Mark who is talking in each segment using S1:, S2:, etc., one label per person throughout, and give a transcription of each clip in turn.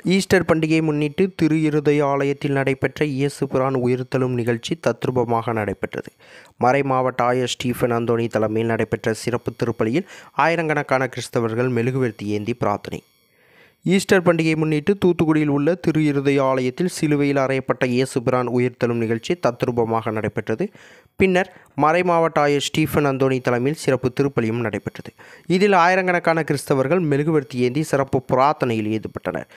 S1: Easter பண்டிகையை முன்னிட்டு திரு இருதய ஆலயத்தில் நடைபெற்ற இயேசு பிரான் உயிர்த்தெழும் நிகழ்ச்சி தத்ரூபமாக நடைபெற்றது மறை மாவட்ட ஆயர் ஸ்டீஃபன் அந்தோணி தலைமையில் நடைபெற்ற சிறப்பு திருப்பலியில் ஆயிரக்கணக்கான கிறிஸ்தவர்கள் மெழுகுவர்த்தி ஏந்தி பிரார்த்தனை ஈஸ்டர் பண்டிகையை முன்னிட்டு தூத்துக்குடியில் உள்ள திரு இருதய ஆலயத்தில் சிலுவையில் அறையப்பட்ட இயேசு பிரான் உயிர்த்தெழும் நிகழ்ச்சி தத்ரூபமாக நடைபெற்றது பின்னர் மறை மாவட்ட ஆயர் ஸ்டீஃபன் அந்தோணி தலைமையில் சிறப்பு திருப்பலியும் நடைபெற்றது இதில் ஆயிரக்கணக்கான கிறிஸ்தவர்கள் மெழுகுவர்த்தி ஏந்தி சிறப்பு பிரார்த்தனையில் ஈடுபட்டனர்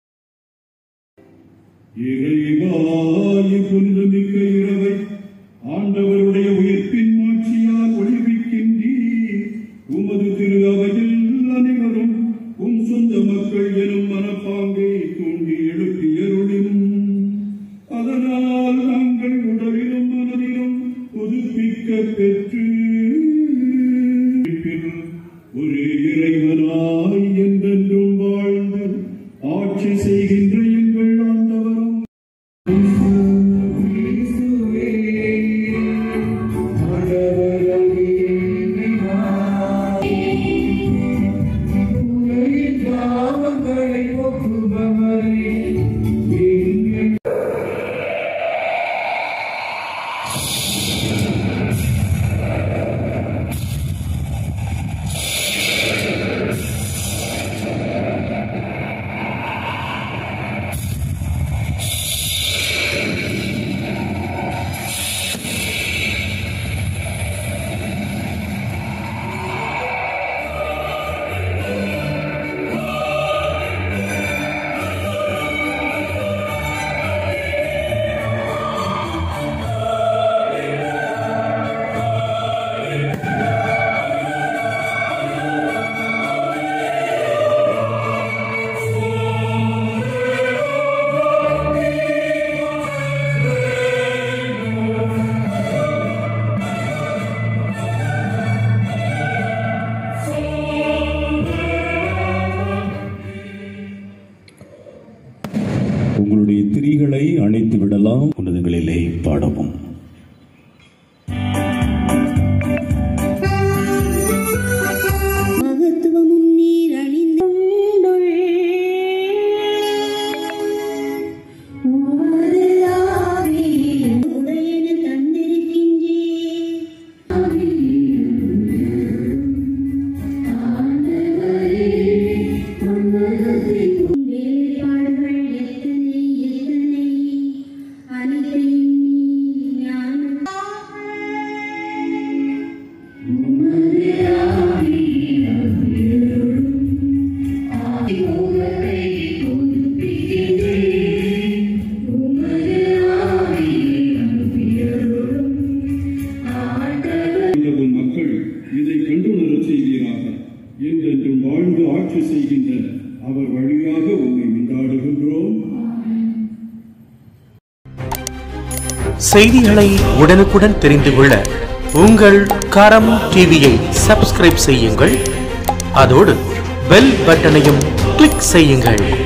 S2: இறைவாயு புனிதமிக்க இரவை ஆண்டவருடைய உயிர்ப்பின் மாட்சியால் ஒளிவிக்கின்றீர் உமது திரு அவையில் அனைவரும் உம் சொந்த மக்கள் எனும் மனப்பாங்கை தூண்டி எழுப்பியருளினும் அதனால் நாங்கள் உடலிலும் மனதிலும் புதுப்பிக்க பெற்று ஒரே இறைவனாய் என்றென்றும் வாழ்ந்து ஆட்சி செய்கின்ற எங்கள் ஆண்டவரும்
S3: உங்களுடைய திரிகளை அணைத்து விடலாம் உன்னதங்களிலே பாடவும்
S4: மகத்துவமும் நீர் அணிந்துள்ளே உமது ஆவியை உடையென தந்திருக்கின்றே வேலைப்பாடுகள் எத்தனை எத்தனை அனைத்தையும் நீ ஞான
S2: உன் மக்கள் இதை கண்டுணரச் செய்வீராக என்றென்றும் வாழ்ந்து ஆட்சி செய்கின்ற அவர் வழியாக உன்னை கொண்டாடுகின்றோம்
S5: செய்திகளை உடனுக்குடன் தெரிந்து கொள்ள உங்கள் கரம் டிவியை சப்ஸ்கிரைப் செய்யுங்கள் அதோடு பெல் பட்டனையும் கிளிக் செய்யுங்கள்